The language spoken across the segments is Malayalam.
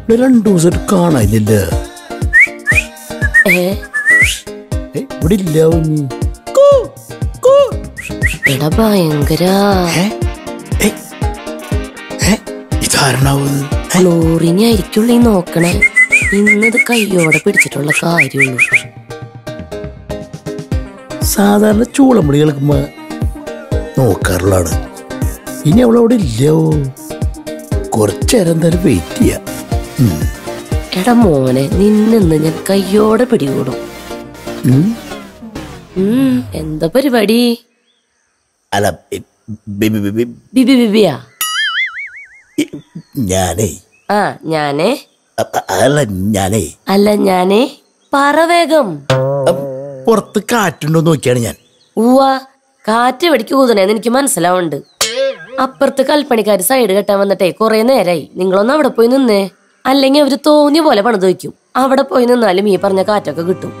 ഇവിടെ രണ്ടു ദിവസമായിട്ട് കാണാനില്ല ഏ ഏയ്, ഇവിടെ ഇല്ല കുഞ്ഞി എടാ ഭയങ്കര ഏ? ഏയ്, ഏ? ഇതാരണാവത് ക്ലോറിനെ ആയിരിക്കുള്ളൂ ഈ നോക്കണേ ഇന്നത് കയ്യോടെ പിടിച്ചിട്ടുള്ള കാര്യമുള്ളൂ സാധാരണ ചൂളമ്പടി കേൾക്കുമ്പോ നോക്കാറുള്ളതാണ് ഇനി അവളവിടെ ഇല്ലയോ കുറച്ചേരം എന്തായാലും വെയിറ്റ് ചെയ്യാം ഉം. എടാ മോനെ നിന്നെന്ന് ഞാൻ കയ്യോടെ പിടികൂടും ഉം. ഉം, എന്താ പരിപാടി അല്ല ബി- ബി- ബി- ബി- ബിബി ബിബിയാ ബി- ഞാനേ ആ ഞാനേ അ- അ- അല്ല ഞാനേ അല്ല ഞാനേ പറ വേഗം അ, പുറത്ത് കാറ്റുണ്ടോ നോക്കിയാണ് ഞാൻ ഉവ്വ കാറ്റ് വെടിക്ക് ഊതണേന്ന് എനിക്ക് മനസ്സിലാവുന്നുണ്ട് അപ്പുറത്ത് കൽപ്പണിക്കാര് സൈഡ് കെട്ടാൻ വന്നിട്ടേ കുറെ നേരായി നിങ്ങളൊന്ന് അവിടെ പോയി നിന്നേ അല്ലെങ്കിൽ അവര് തോന്നിയ പോലെ പണിത് വെക്കും അവിടെ പോയി നിന്നാലും ഈ പറഞ്ഞ കാറ്റൊക്കെ കിട്ടും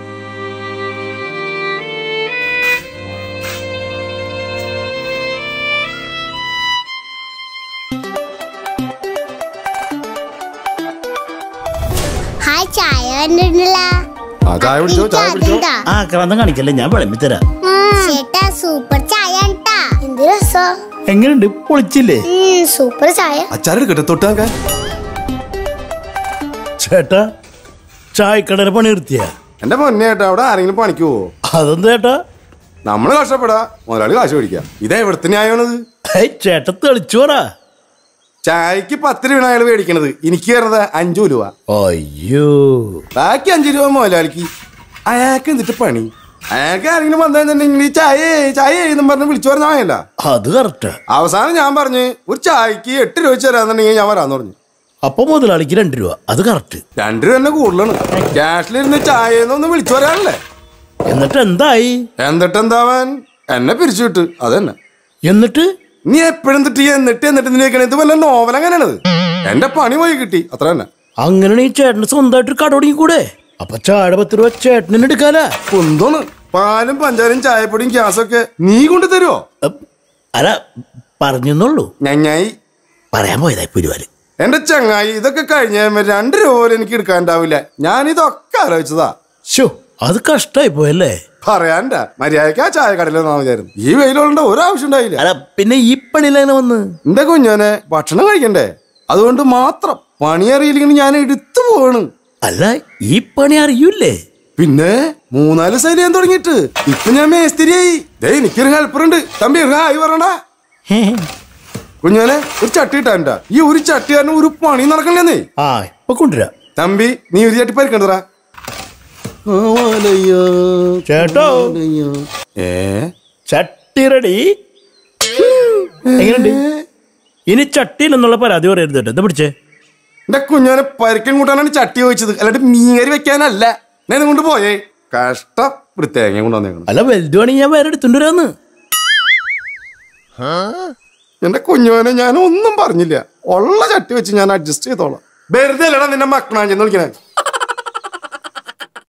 ഹായ് ചായ വന്നിട്ടുണ്ടല്ലോ ആ ചായ പിടിച്ചോ ചായ പിടിച്ചോ ആ ക്രാന്തം കാണിക്കല്ലേ ഞാൻ വിളമ്പി തരാം ചേട്ടാ സൂപ്പർ ചായ ട്ടാ എന്ത് രസോ എങ്ങനെയുണ്ട് പൊളിച്ചില്ലേ സൂപ്പർ ചായ അച്ചാരെടുക്കട്ടെ തൊട്ടാങ്ക ചേട്ടാ ചായക്കടയുടെ പണി നിർത്തിയ എന്റെ പൊന്നെ ഏട്ടാ അവിടെ ആരെങ്കിലും പണിക്ക് പോവോ അതെന്താ ചേട്ടാ നമ്മള് കഷ്ടപ്പെടാ മുതലാളി കാശ് മേടിക്കാം ഇതാ എവിടത്തെ ന്യായമാണത് ഏയ് ചേട്ടൻ തെളിച്ചു പറ ചായക്ക് പത്ത് രൂപയാണ് അയാൾ മേടിക്കണത് എനിക്ക് കയറുന്നത് അഞ്ചു രൂപ അയ്യോ ബാക്കി അഞ്ചു രൂപ മുതലാളിക്ക് അയാൾക്ക് എന്നിട്ട് പണി അയാൾക്ക് ആരെങ്കിലും വന്നിട്ടുണ്ടെങ്കിൽ ഈ ചായ ചായ എന്നും പറഞ്ഞ് വിളിച്ചു പറഞ്ഞാൽ മതിയല്ല അത് കറക്റ്റാ അവസാനം ഞാൻ പറഞ്ഞു ഒരു ചായക്ക് എട്ട് രൂപ വെച്ച് തരാന്നുണ്ടെങ്കിൽ ഞാൻ വരാന്ന് പറഞ്ഞു അപ്പൊ മുതലാളിക്ക് രണ്ട് രൂപ അത് കറക്റ്റ് രണ്ട് രൂപ തന്നെ കൂടുതലാണ് ക്യാഷിലിരുന്ന് ചായ എന്നൊന്ന് വിളിച്ചു പറയാനല്ലേ എന്നിട്ട് എന്തായി എന്നിട്ട് എന്താവാൻ എന്നെ പിരിച്ചു വിട്ട് അതന്നെ എന്നിട്ട് നീ എപ്പോഴും തിട്ടി എന്നിട്ട് എന്നിട്ട് നിനക്കണ ഇത് വല്ല നോവൽ അങ്ങനെയാണത് എന്റെ പണി പോയി കിട്ടി അത്ര തന്നെ അങ്ങനെ ഈ ചേട്ടന് സ്വന്തമായിട്ട് കട തുടങ്ങി കൂടെ അപ്പൊ ചായ പത്ത് രൂപ ചേട്ടനെ എടുക്കാല കുന്തോന്ന് പാലും പഞ്ചാരയും ചായപ്പൊടിയും ഗ്യാസൊക്കെ നീ കൊണ്ട് തരുമോ അല്ല പറഞ്ഞെന്നുള്ളൂ ഞഞ്ഞായി പറയാൻ പോയതായി പുരുവാല് എന്റെ ചങ്ങായി ഇതൊക്കെ കഴിഞ്ഞ രണ്ട് രൂപ പോലും എനിക്ക് എടുക്കാനുണ്ടാവില്ല ഞാൻ ഇതൊക്കെ ആലോചിച്ചതാ ഷോ അത് കഷ്ടായി പോയല്ലേ പറയാൻടാ മര്യാദക്ക് ആ ചായ കടയിൽ വിചാരിച്ചു ഈ വെയിലുകൊണ്ട് ഒരു ആവശ്യം ഉണ്ടായില്ല അല്ല പിന്നെ ഈ പണിയിലെങ്ങനെ വന്ന് എന്റെ കുഞ്ഞോനെ ഭക്ഷണം കഴിക്കണ്ടേ അതുകൊണ്ട് മാത്രം പണി അറിയില്ലെങ്കിൽ ഞാൻ എടുത്തു പോവാണ് അല്ല ഈ പണി അറിയൂലേ പിന്നെ മൂന്നാല് സൈൽ ഞാൻ തുടങ്ങിയിട്ട് ഇപ്പൊ ഞാൻ മേസ്തിരിയായി ദേ എനിക്കൊരു ഹെൽപ്പർ ഉണ്ട് തമ്പി ഒരു ഹായ് പറയണ്ട കുഞ്ഞോനെ ഒരു ചട്ടി ഇട്ടാ ഈ ഒരു ചട്ടി കാരണം ഒരു പണി നടക്കണ്ടേ ആ ഇപ്പൊ കൊണ്ടുവരാ തമ്പി നീ ഒരു ചട്ടി പരിക്കണ്ടതാ ചേട്ടോ ഏ ചട്ടി റെഡി എങ്ങനെയുണ്ട് ഇനി ചട്ടിയിലെന്നുള്ള പരാതി പറയരുത് കേട്ടോ എന്താ പിടിച്ചേ എന്റെ കുഞ്ഞോനെ പരിക്കൻ കൂട്ടാനാണ് ചട്ടി ചോദിച്ചത് അല്ലാണ്ട് മീൻകറി വെക്കാനല്ല ഞാൻ കൊണ്ട് പോയേ കഷ്ടം ഒരു തേങ്ങ കൊണ്ടുവന്നേക്കണം അല്ല വലുതുവാണെങ്കിൽ ഞാൻ വേറെ എടുത്തോണ്ട് വരാന്ന് എന്റെ കുഞ്ഞോനെ ഞാൻ ഒന്നും പറഞ്ഞില്ല ഉള്ള ചട്ടി വെച്ച് ഞാൻ അഡ്ജസ്റ്റ് ചെയ്തോളാം വെറുതെ അല്ലടാ നിന്റെ മക്കളാ ചെന്ന് വിളിക്കണേ